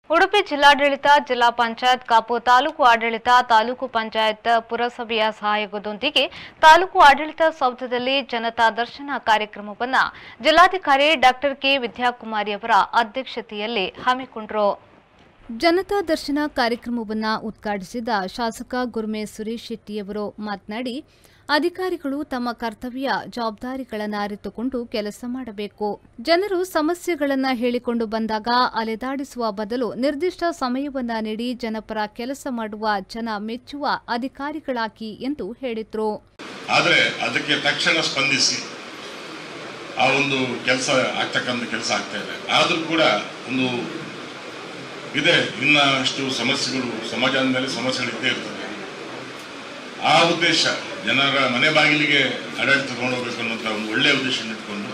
ಉಡುಪಿ ಜಿಲ್ಲಾಡಳಿತ ಜಿಲ್ಲಾ ಪಂಚಾಯತ್ ಕಾಪು ತಾಲೂಕು ಆಡಳಿತ ತಾಲೂಕು ಪಂಚಾಯತ್ ಪುರಸಭೆಯ ಸಹಯೋಗದೊಂದಿಗೆ ತಾಲೂಕು ಆಡಳಿತ ಸೌಧದಲ್ಲಿ ಜನತಾ ದರ್ಶನ ಕಾರ್ಯಕ್ರಮವನ್ನು ಜಿಲ್ಲಾಧಿಕಾರಿ ಡಾಕ್ಟರ್ ಕೆ ವಿದ್ಯಾಕುಮಾರಿ ಅವರ ಅಧ್ಯಕ್ಷತೆಯಲ್ಲಿ ಹಮ್ಮಿಕೊಂಡರು ಜನತಾ ದರ್ಶನ ಕಾರ್ಯಕ್ರಮವನ್ನು ಉದ್ಘಾಟಿಸಿದ ಶಾಸಕ ಗುರುಮೆ ಸುರೇಶ್ ಶೆಟ್ಟಿಯವರು ಮಾತನಾಡಿ ಅಧಿಕಾರಿಗಳು ತಮ್ಮ ಕರ್ತವ್ಯ ಜವಾಬ್ದಾರಿಗಳನ್ನು ಅರಿತುಕೊಂಡು ಕೆಲಸ ಮಾಡಬೇಕು ಜನರು ಸಮಸ್ಯೆಗಳನ್ನು ಹೇಳಿಕೊಂಡು ಬಂದಾಗ ಅಲೆದಾಡಿಸುವ ಬದಲು ನಿರ್ದಿಷ್ಟ ಸಮಯವನ್ನ ನೀಡಿ ಜನಪರ ಕೆಲಸ ಮಾಡುವ ಜನ ಮೆಚ್ಚುವ ಅಧಿಕಾರಿಗಳಾಗಿ ಎಂದು ಹೇಳಿದರು ಆದರೆ ಅದಕ್ಕೆ ತಕ್ಷಣ ಸ್ಪಂದಿಸಿ ಆ ಒಂದು ಕೆಲಸ ಆಗ್ತಕ್ಕಂಥ ಕೆಲಸ ಆಗ್ತಾ ಇದೆ ಆದರೂ ಕೂಡ ಒಂದು ಇದೆ ಇನ್ನಷ್ಟು ಸಮಸ್ಯೆಗಳು ಸಮಾಜದ ಮೇಲೆ ಸಮಸ್ಯೆಗಳು ಇದ್ದೇ ಇರ್ತದೆ ಆ ಉದ್ದೇಶ ಜನರ ಮನೆ ಬಾಗಿಲಿಗೆ ಆಡಳಿತ ತಗೊಂಡೋಗ್ಬೇಕು ಅನ್ನೋಂಥ ಒಂದು ಒಳ್ಳೆಯ ಉದ್ದೇಶ ಇಟ್ಕೊಂಡು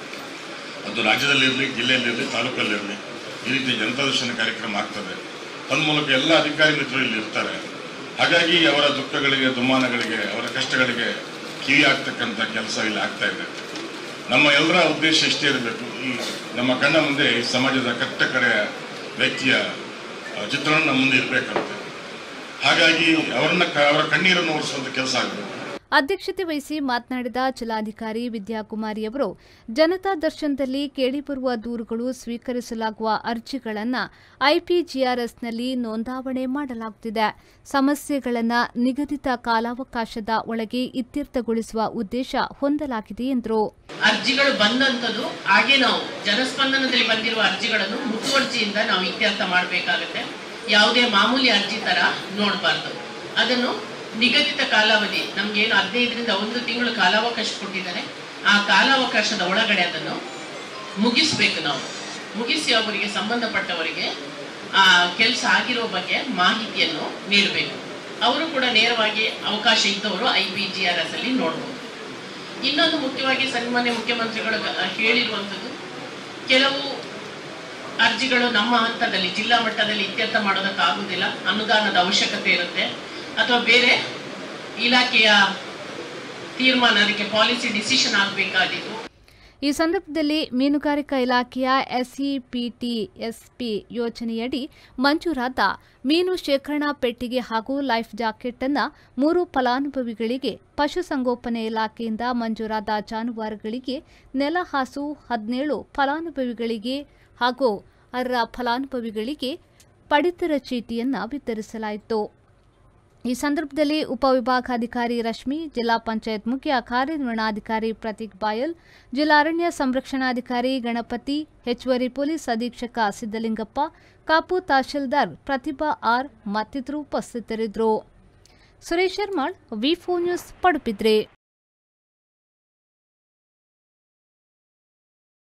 ಅದು ರಾಜ್ಯದಲ್ಲಿರಲಿ ಜಿಲ್ಲೆಯಲ್ಲಿರಲಿ ತಾಲೂಕಲ್ಲಿರಲಿ ಈ ರೀತಿ ಜನತಾದರ್ಶನ ಕಾರ್ಯಕ್ರಮ ಆಗ್ತದೆ ತನ್ಮೂಲಕ ಎಲ್ಲ ಅಧಿಕಾರಿ ಮಿತ್ರರು ಇಲ್ಲಿ ಇರ್ತಾರೆ ಹಾಗಾಗಿ ಅವರ ದುಃಖಗಳಿಗೆ ದುಮ್ಮಾನಗಳಿಗೆ ಅವರ ಕಷ್ಟಗಳಿಗೆ ಕಿವಿ ಆಗ್ತಕ್ಕಂಥ ಕೆಲಸ ಇಲ್ಲಿ ಆಗ್ತಾ ಇದೆ ನಮ್ಮ ಎಲ್ಲರ ಉದ್ದೇಶ ಇಷ್ಟೇ ಇರಬೇಕು ಈ ನಮ್ಮ ಕಣ್ಣ ಮುಂದೆ ಈ ಸಮಾಜದ ಕಟ್ಟ ಕಡೆಯ ವ್ಯಕ್ತಿಯ ಆ, ಚಿತ್ರಣ ನಮ್ಮ ಮುಂದೆ ಇರಬೇಕಂತೆ ಹಾಗಾಗಿ ಅವರನ್ನ ಕ- ಅವರ ಕಣ್ಣೀರನ್ನು ಒರೆಸುವಂಥ ಕೆಲಸ ಆಗಬೇಕು ಅಧ್ಯಕ್ಷತೆ ವಹಿಸಿ ಮಾತನಾಡಿದ ಜಿಲ್ಲಾಧಿಕಾರಿ ವಿದ್ಯಾಕುಮಾರಿ ಅವರು ಜನತಾ ದರ್ಶನದಲ್ಲಿ ಕೇಳಿಬರುವ ದೂರುಗಳು ಸ್ವೀಕರಿಸಲಾಗುವ ಅರ್ಜಿಗಳನ್ನು ಐಪಿಜಿಆರ್ಎಸ್ನಲ್ಲಿ ನೋಂದಾವಣೆ ಮಾಡಲಾಗುತ್ತಿದೆ ಸಮಸ್ಯೆಗಳನ್ನು ನಿಗದಿತ ಕಾಲಾವಕಾಶದ ಒಳಗೆ ಇತ್ಯರ್ಥಗೊಳಿಸುವ ಉದ್ದೇಶ ಹೊಂದಲಾಗಿದೆ ಎಂದರು ಅರ್ಜಿಗಳು ಬಂದಂಥದ್ದು ಹಾಗೆ ನಾವು ಜನಸ್ಪಂದನದಲ್ಲಿ ಬಂದಿರುವ ಅರ್ಜಿಗಳನ್ನು ಮುತುವರ್ಜಿಯಿಂದ ನಾವು ಇತ್ಯರ್ಥ ಮಾಡಬೇಕಾಗುತ್ತೆ ಯಾವುದೇ ಮಾಮೂಲಿ ಅರ್ಜಿ ತರ ನೋಡಬಾರ್ದು ಅದನ್ನು ನಿಗದಿತ ಕಾಲಾವಧಿ ನಮ್ಗೇನು ಹದಿನೈದರಿಂದ ಒಂದು ತಿಂಗಳು ಕಾಲಾವಕಾಶ ಕೊಟ್ಟಿದ್ದಾರೆ ಆ ಕಾಲಾವಕಾಶದ ಒಳಗಡೆ ಅದನ್ನು ಮುಗಿಸ್ಬೇಕು ನಾವು ಮುಗಿಸಿ ಅವರಿಗೆ ಸಂಬಂಧಪಟ್ಟವರಿಗೆ ಆ ಕೆಲಸ ಆಗಿರೋ ಬಗ್ಗೆ ಮಾಹಿತಿಯನ್ನು ನೀಡಬೇಕು ಅವರು ಕೂಡ ನೇರವಾಗಿ ಅವಕಾಶ ಇದ್ದವರು I P G R S ಅಲ್ಲಿ ನೋಡ್ಬೋದು ಇನ್ನೊಂದು ಮುಖ್ಯವಾಗಿ ಸನ್ಮಾನ್ಯ ಮುಖ್ಯಮಂತ್ರಿಗಳು ಗ- ಹೇಳಿರುವಂಥದ್ದು ಕೆಲವು ಅರ್ಜಿಗಳು ನಮ್ಮ ಹಂತದಲ್ಲಿ ಜಿಲ್ಲಾ ಮಟ್ಟದಲ್ಲಿ ಇತ್ಯರ್ಥ ಮಾಡೋದಕ್ಕಾಗುವುದಿಲ್ಲ ಅನುದಾನದ ಅವಶ್ಯಕತೆ ಇರುತ್ತೆ ಅಥವಾ ಬೇರೆ ಇಲಾಖೆಯ ತೀರ್ಮಾನ ಅದಕ್ಕೆ ಪಾಲಿಸಿ ಡಿಸಿಷನ್ ಆಗಬೇಕಾದಿತ್ತು ಈ ಸಂದರ್ಭದಲ್ಲಿ ಮೀನುಗಾರಿಕಾ ಇಲಾಖೆಯ ಎಸ್ಇಪಿಟಿಎಸ್ಪಿ ಯೋಜನೆಯಡಿ ಮಂಜೂರಾದ ಮೀನು ಶೇಖರಣಾ ಪೆಟ್ಟಿಗೆ ಹಾಗೂ ಲೈಫ್ ಜಾಕೆಟ್ ಅನ್ನು ಮೂರು ಫಲಾನುಭವಿಗಳಿಗೆ ಪಶುಸಂಗೋಪನೆ ಇಲಾಖೆಯಿಂದ ಮಂಜೂರಾದ ಜಾನುವಾರುಗಳಿಗೆ ನೆಲಹಾಸು ಹದಿನೇಳು ಫಲಾನುಭವಿಗಳಿಗೆ ಹಾಗೂ ಅರ್ಹ ಫಲಾನುಭವಿಗಳಿಗೆ ಪಡಿತರ ಚೀಟಿಯನ್ನು ವಿತರಿಸಲಾಯಿತು ಈ ಸಂದರ್ಭದಲ್ಲಿ ಉಪವಿಭಾಗಾಧಿಕಾರಿ ರಶ್ಮಿ ಜಿಲ್ಲಾ ಪಂಚಾಯತ್ ಮುಖ್ಯ ಕಾರ್ಯನಿರ್ವಹಣಾಧಿಕಾರಿ ಪ್ರತೀಕ್ ಬಾಯಲ್ ಜಿಲ್ಲಾ ಅರಣ್ಯ ಸಂರಕ್ಷಣಾಧಿಕಾರಿ ಗಣಪತಿ ಹೆಚ್ಚುವರಿ ಪೊಲೀಸ್ ಅಧೀಕ್ಷಕ ಸಿದ್ದಲಿಂಗಪ್ಪ ಕಾಪು ತಹಶೀಲ್ದಾರ್ ಪ್ರತಿಭಾ ಆರ್ ಮತ್ತಿತರರು ಉಪಸ್ಥಿತರಿದ್ದರು ಸುರೇಶ್ ಶರ್ಮಾಳ್ ವಿ ನ್ಯೂಸ್ ಪಡುಪಿದ್ರೆ